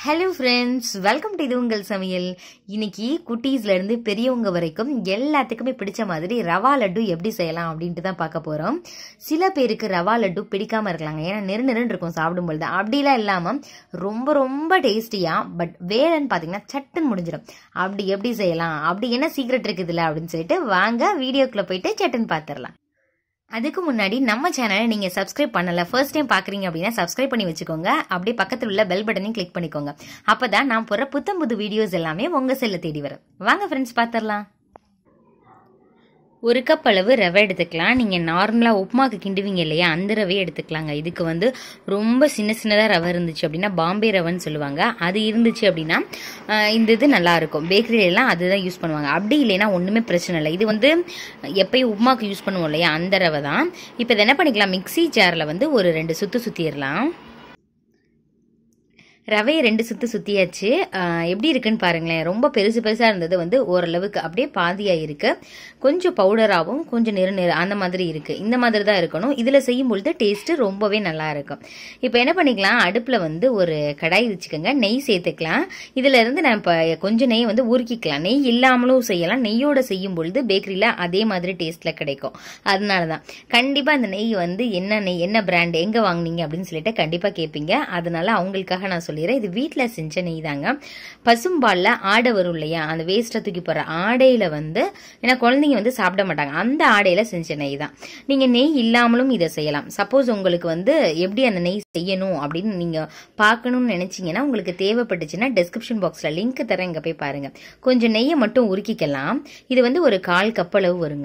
hello friends welcome to இது உங்கள் சமையல் இன்னைக்கு குட்டீஸ்ல இருந்து பெரியவங்க வரைக்கும் எல்லாத்துக்குமே பிடிச்ச மாதிரி ரவா லட்டு எப்படி செய்யலாம் அப்படின்ட்டு தான் பார்க்க போறோம் சில பேருக்கு ரவா லட்டு பிடிக்காம இருக்கலாங்க ஏன்னா நெரு நெருன்னு இருக்கும் சாப்பிடும்பொழுது அப்படிலாம் இல்லாம ரொம்ப ரொம்ப டேஸ்டியா பட் வேலைன்னு பாத்தீங்கன்னா சட்டுன்னு முடிஞ்சிடும் அப்படி எப்படி செய்யலாம் அப்படி என்ன சீக்ரெட் இருக்குதுல்ல அப்படின்னு சொல்லிட்டு வாங்க வீடியோக்குள்ள போயிட்டு சட்டுன்னு பார்த்துடலாம் அதுக்கு முன்னாடி நம்ம சேனலை நீங்க சப்ஸ்கிரைப் பண்ணல ஃபர்ஸ்ட் டைம் பாக்குறீங்க அப்படின்னா சப்ஸ்கிரைப் பண்ணி வச்சுக்கோங்க அப்படியே பக்கத்தில் உள்ள பெல் பட்டனையும் கிளிக் பண்ணிக்கோங்க அப்பதான் நான் போற புத்தம் புது வீடியோஸ் எல்லாமே உங்க செல்ல தேடி வரும் வாங்க ஃப்ரெண்ட்ஸ் பார்த்துடலாம் ஒரு கப் அளவு ரவை எடுத்துக்கலாம் நீங்கள் நார்மலாக உப்புமாக்கு கிண்டுவீங்க இல்லையா அந்த ரவையை எடுத்துக்கலாங்க இதுக்கு வந்து ரொம்ப சின்ன சின்னதாக ரவை இருந்துச்சு அப்படின்னா பாம்பே ரவைன்னு சொல்லுவாங்க அது இருந்துச்சு அப்படின்னா ஆஹ், இந்த இது நல்லா இருக்கும் பேக்கரியிலலாம் அதுதான் யூஸ் பண்ணுவாங்க அப்படி இல்லைன்னா ஒன்றுமே பிரச்சனை இல்லை இது வந்து எப்பயும் உப்புமாக்கு யூஸ் பண்ணுவோம் இல்லையா அந்த ரவை தான் இப்போ இதை என்ன பண்ணிக்கலாம் மிக்ஸி ஜாரில் வந்து ஒரு ரெண்டு சுற்று சுற்றிடலாம் ரவையை ரெண்டு சுத்து சுத்தியாச்சு ஆஹ் எப்படி இருக்குன்னு பாருங்களேன் ரொம்ப பெருசு பெருசா இருந்தது வந்து ஓரளவுக்கு அப்படியே பாதியா இருக்கு கொஞ்சம் பவுடராகவும் கொஞ்சம் நிற நிற அந்த மாதிரி இருக்கு இந்த மாதிரி தான் இருக்கணும் இதுல செய்யும் பொழுது டேஸ்ட் ரொம்பவே நல்லா இருக்கும் இப்போ என்ன பண்ணிக்கலாம் அடுப்புல வந்து ஒரு கடாய் வச்சுக்கோங்க நெய் சேர்த்துக்கலாம் இதுல இருந்து நான் இப்போ கொஞ்சம் நெய் வந்து உருக்கிக்கலாம் நெய் இல்லாமலும் செய்யலாம் நெய்யோட செய்யும் பொழுது பேக்கரியில அதே மாதிரி டேஸ்ட்ல கிடைக்கும் அதனால தான் கண்டிப்பா அந்த நெய் வந்து என்ன நெய் என்ன பிராண்ட் எங்க வாங்குனீங்க அப்படின்னு சொல்லிட்டு கண்டிப்பா கேட்பீங்க அதனால அவங்களுக்காக நான் சொல்லிடுறேன் இது வீட்டில் செஞ்ச நெய் தாங்க பசும்பால்ல ஆடை வரும் இல்லையா அந்த வேஸ்ட்டை தூக்கி போடுற ஆடையில வந்து ஏன்னா குழந்தைங்க வந்து சாப்பிட மாட்டாங்க அந்த ஆடையில செஞ்ச நெய் தான் நீங்க நெய் இல்லாமலும் இதை செய்யலாம் சப்போஸ் உங்களுக்கு வந்து எப்படி அந்த நெய் செய்யணும் அப்படின்னு நீங்க பார்க்கணும்னு நினைச்சீங்கன்னா உங்களுக்கு தேவைப்பட்டுச்சுன்னா டெஸ்கிரிப்ஷன் பாக்ஸ்ல லிங்க் தரேன் இங்க போய் பாருங்க கொஞ்சம் நெய்யை மட்டும் உருக்கிக்கலாம் இது வந்து ஒரு கால் கப் அளவு வருங்க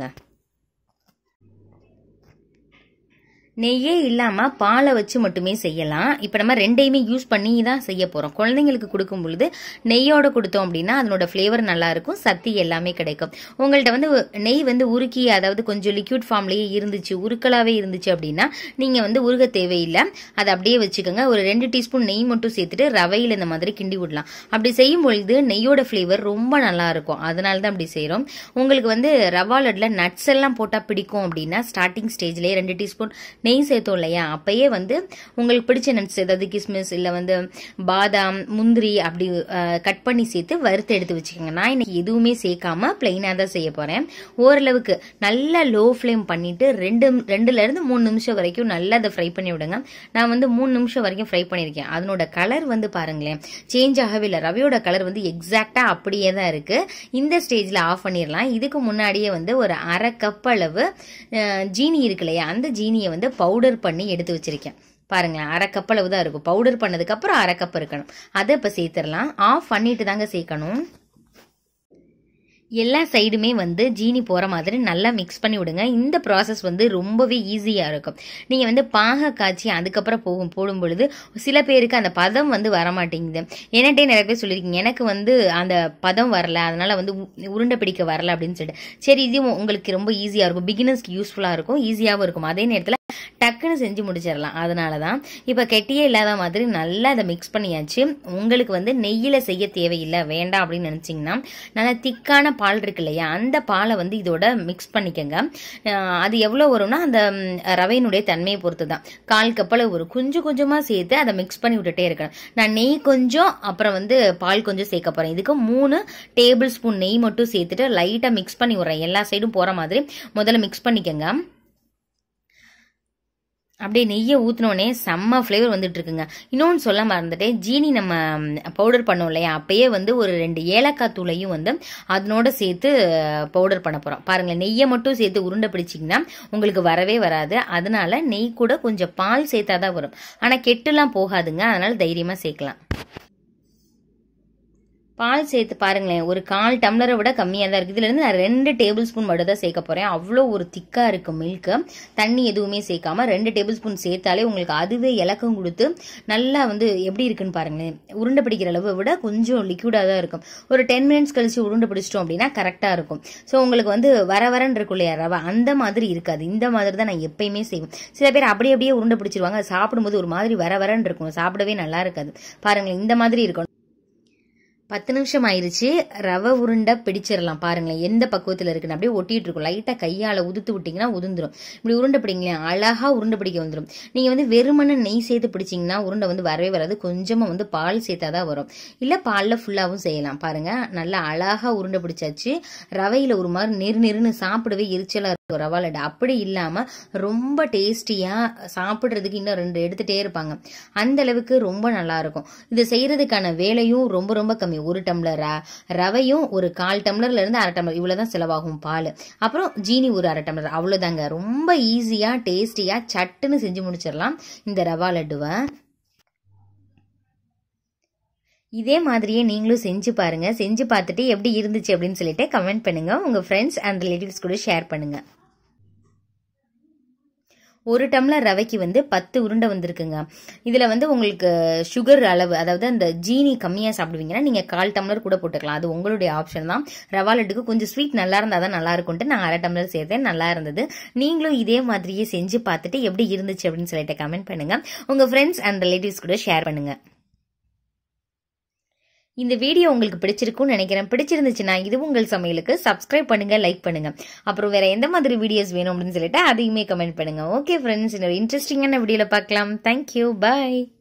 நெய்யே இல்லாம பாலை வச்சு மட்டுமே செய்யலாம் இப்போ நம்ம ரெண்டையுமே யூஸ் பண்ணி தான் செய்ய போறோம் குழந்தைங்களுக்கு கொடுக்கும் பொழுது நெய்யோட கொடுத்தோம் அப்படின்னா அதனோட ஃப்ளேவர் நல்லா இருக்கும் சக்தி எல்லாமே கிடைக்கும் உங்கள்ட்ட வந்து நெய் வந்து உருக்கி அதாவது கொஞ்சம் லிக்யூட் ஃபார்ம்லயே இருந்துச்சு உருக்கலாவே இருந்துச்சு அப்படின்னா நீங்க வந்து உருக தேவையில்லை அதை அப்படியே வச்சுக்கோங்க ஒரு ரெண்டு டீஸ்பூன் நெய் மட்டும் சேர்த்துட்டு ரவையில் இந்த மாதிரி கிண்டி விடலாம் அப்படி செய்யும் பொழுது நெய்யோட ஃப்ளேவர் ரொம்ப நல்லா இருக்கும் அதனால தான் அப்படி செய்றோம் உங்களுக்கு வந்து ரவா லட்டில் நட்ஸ் எல்லாம் போட்டால் பிடிக்கும் அப்படின்னா ஸ்டார்டிங் ஸ்டேஜ்லேயே ரெண்டு டீஸ்பூன் நெய் சேர்த்தோம் இல்லையா அப்பயே வந்து உங்களுக்கு பிடிச்ச நட்ஸ் ஏதாவது கிஸ்மிஸ் இல்லை வந்து பாதாம் முந்திரி அப்படி கட் பண்ணி சேர்த்து வறுத்து எடுத்து வச்சுக்கோங்க நான் இன்னைக்கு எதுவுமே சேர்க்காம பிளெயினாக தான் செய்ய போகிறேன் ஓரளவுக்கு நல்லா லோ ஃப்ளேம் பண்ணிட்டு ரெண்டு ரெண்டுல இருந்து மூணு நிமிஷம் வரைக்கும் நல்லா அதை ஃப்ரை பண்ணி விடுங்க நான் வந்து மூணு நிமிஷம் வரைக்கும் ஃப்ரை பண்ணியிருக்கேன் அதனோட கலர் வந்து பாருங்களேன் சேஞ்ச் ஆகவே இல்லை ரவையோட கலர் வந்து எக்ஸாக்டா அப்படியே தான் இருக்கு இந்த ஸ்டேஜ்ல ஆஃப் பண்ணிடலாம் இதுக்கு முன்னாடியே வந்து ஒரு அரை கப் அளவு அஹ், ஜீனி இருக்கு இல்லையா அந்த ஜீனியை வந்து பவுடர் பண்ணி எடுத்து வச்சிருக்கேன் பாருங்களேன் அரை கப் அளவு தான் இருக்கும் பவுடர் பண்ணதுக்கு அப்புறம் அரை கப் இருக்கணும் அதை இப்போ சேர்த்துடலாம் ஆஃப் பண்ணிட்டு தாங்க சேர்க்கணும் எல்லா சைடுமே வந்து ஜீனி போகிற மாதிரி நல்லா மிக்ஸ் பண்ணி விடுங்க இந்த ப்ராசஸ் வந்து ரொம்பவே ஈஸியாக இருக்கும் நீங்கள் வந்து பாக காய்ச்சி அதுக்கப்புறம் போகும் போடும் பொழுது சில பேருக்கு அந்த பதம் வந்து வரமாட்டேங்குது என்னட்டே நிறைய பேர் சொல்லியிருக்கீங்க எனக்கு வந்து அந்த பதம் வரல அதனால வந்து உ- உருண்டை பிடிக்க வரல அப்படின்னு சொல்லிட்டு சரி இது உங்களுக்கு ரொம்ப ஈஸியாக இருக்கும் பிகினர்ஸ்க்கு யூஸ்ஃபுல்லாக இருக்கும் ஈஸியாகவும் இருக்கும் அதே நேரத்தில் டக்குன்னு செஞ்சு முடிச்சிடலாம் அதனால தான் இப்போ கெட்டியே இல்லாத மாதிரி நல்லா அதை மிக்ஸ் பண்ணியாச்சு உங்களுக்கு வந்து நெய்யில் செய்ய தேவையில்லை வேண்டாம் அப்படின்னு நினச்சிங்கன்னா நல்லா திக்கான பால் இருக்கு இல்லையா அந்த பாலை வந்து இதோட மிக்ஸ் பண்ணிக்கோங்க அஹ் அது எவ்வளோ வரும்னா அந்த ம், ரவையினுடைய தன்மையை பொறுத்து தான் கால் கப்பளவு வரும் கொஞ்சம் கொஞ்சமாக சேர்த்து அதை மிக்ஸ் பண்ணி விட்டுட்டே இருக்கணும் நான் நெய் கொஞ்சம் அப்புறம் வந்து பால் கொஞ்சம் சேர்க்க போகிறேன் இதுக்கு மூணு டேபிள் ஸ்பூன் நெய் மட்டும் சேர்த்துட்டு லைட்டாக மிக்ஸ் பண்ணி விட்றேன் எல்லா சைடும் போகிற மாதிரி முதல்ல மிக்ஸ் பண்ணிக்கோங்க அப்படியே நெய்யை ஊற்றினோடனே செம்ம ஃப்ளேவர் வந்துட்டு இருக்குங்க இன்னொன்று சொல்ல மறந்துட்டேன் ஜீனி நம்ம பவுடர் பண்ணோம் இல்லையா அப்பயே வந்து ஒரு ரெண்டு ஏலக்காய் தூளையும் வந்து அதனோட சேர்த்து பவுடர் பண்ண போகிறோம் பாருங்களேன் நெய்யை மட்டும் சேர்த்து உருண்டை பிடிச்சிங்கன்னா உங்களுக்கு வரவே வராது அதனால நெய் கூட கொஞ்சம் பால் சேர்த்தா தான் வரும் ஆனால் கெட்டுலாம் போகாதுங்க அதனால தைரியமாக சேர்க்கலாம் பால் சேர்த்து பாருங்களேன் ஒரு கால் டம்ளரை விட கம்மியாக தான் இருக்குது இதுலேருந்து நான் ரெண்டு டேபிள் ஸ்பூன் மட்டும் தான் சேர்க்க போகிறேன் அவ்வளோ ஒரு திக்காக இருக்கும் மில்க்கு தண்ணி எதுவுமே சேர்க்காம ரெண்டு டேபிள் ஸ்பூன் சேர்த்தாலே உங்களுக்கு அதுவே இலக்கம் கொடுத்து நல்லா வந்து எப்படி இருக்குன்னு பாருங்களேன் உருண்டை பிடிக்கிற அளவை விட கொஞ்சம் லிக்விடாக தான் இருக்கும் ஒரு டென் மினிட்ஸ் கழிச்சு உருண்டை பிடிச்சிட்டோம் அப்படின்னா கரெக்டாக இருக்கும் ஸோ உங்களுக்கு வந்து வர வரன்னு இருக்கும் இல்லையா ரவை அந்த மாதிரி இருக்காது இந்த மாதிரி தான் நான் எப்பயுமே செய்வேன் சில பேர் அப்படியே அப்படியே உருண்டை பிடிச்சிருவாங்க அது சாப்பிடும்போது ஒரு மாதிரி வர வரன்னு இருக்கும் சாப்பிடவே நல்லா இருக்காது பாருங்களேன் இந்த மாதிரி இருக்கும் பத்து நிமிஷம் ஆயிருச்சு ரவை உருண்டை பிடிச்சிடலாம் பாருங்களேன் எந்த பக்குவத்தில் இருக்குன்னு அப்படியே ஒட்டிட்டு இருக்கும் லைட்டாக கையால் உதுத்து விட்டிங்கன்னா உதிர்ந்துரும் இப்படி உருண்டை பிடிங்களேன் அழகாக உருண்டை பிடிக்க வந்துடும் நீங்கள் வந்து வெறுமனை நெய் சேர்த்து பிடிச்சிங்கன்னா உருண்டை வந்து வரவே வராது கொஞ்சமாக வந்து பால் சேர்த்தா தான் வரும் இல்லை பாலில் ஃபுல்லாகவும் செய்யலாம் பாருங்க நல்லா அழகாக உருண்டை பிடிச்சாச்சு ரவையில் ஒரு மாதிரி நெரு நெருன்னு சாப்பிடவே எரிச்சலாக இருக்கும் ரவா லட்டு அப்படி இல்லாமல் ரொம்ப டேஸ்டியாக சாப்பிட்றதுக்கு இன்னும் ரெண்டு எடுத்துகிட்டே இருப்பாங்க அந்த அளவுக்கு ரொம்ப நல்லா இருக்கும் இது செய்யறதுக்கான வேலையும் ரொம்ப ரொம்ப கம்மி ஒரு டம்ளர் ர- ரவையும் ஒரு கால் டம்ளர்ல இருந்து அரை டம்ளர் இவ்வளவுதான் செலவாகும் பால் அப்புறம் ஜீனி ஒரு அரை டம்ளர் அவ்வளவுதாங்க ரொம்ப ஈஸியா டேஸ்டியா சட்டுன்னு செஞ்சு முடிச்சிடலாம் இந்த ரவா லட்டுவை இதே மாதிரியே நீங்களும் செஞ்சு பாருங்க செஞ்சு பார்த்துட்டு எப்படி இருந்துச்சு அப்படின்னு சொல்லிட்டு கமெண்ட் பண்ணுங்க உங்க ஃப்ரெண்ட்ஸ் அண்ட் ரிலேட்டிவ்ஸ் கூட ஷேர் பண்ணுங்க ஒரு டம்ளர் ரவைக்கு வந்து பத்து உருண்டை வந்திருக்குங்க இதில் வந்து உங்களுக்கு சுகர் அளவு அதாவது அந்த ஜீனி கம்மியாக சாப்பிடுவீங்கன்னா நீங்கள் கால் டம்ளர் கூட போட்டுக்கலாம் அது உங்களுடைய ஆப்ஷன் தான் ரவா லட்டுக்கு கொஞ்சம் ஸ்வீட் நல்லா இருந்தால் தான் நல்லா இருக்கும்ட்டு நான் அரை டம்ளர் சேர்த்தேன் நல்லா இருந்தது நீங்களும் இதே மாதிரியே செஞ்சு பார்த்துட்டு எப்படி இருந்துச்சு அப்படின்னு சொல்லிட்டு கமெண்ட் பண்ணுங்க உங்கள் ஃப்ரெண்ட்ஸ் அண்ட் ரிலேட்டிவ்ஸ் கூட ஷேர் பண்ணுங்க இந்த வீடியோ உங்களுக்கு பிடிச்சிருக்கும்னு நினைக்கிறேன் பிடிச்சிருந்துச்சுன்னா இது உங்கள் சமையலுக்கு சப்ஸ்கிரைப் பண்ணுங்க லைக் பண்ணுங்க அப்புறம் வேற எந்த மாதிரி வீடியோஸ் வேணும் அப்படின்னு சொல்லிட்டு அதையுமே கமெண்ட் பண்ணுங்க ஓகே ஃப்ரெண்ட்ஸ் இன்னொரு இன்ட்ரெஸ்டிங்கான வீடியோல பார்க்கலாம் தேங்க்யூ பாய்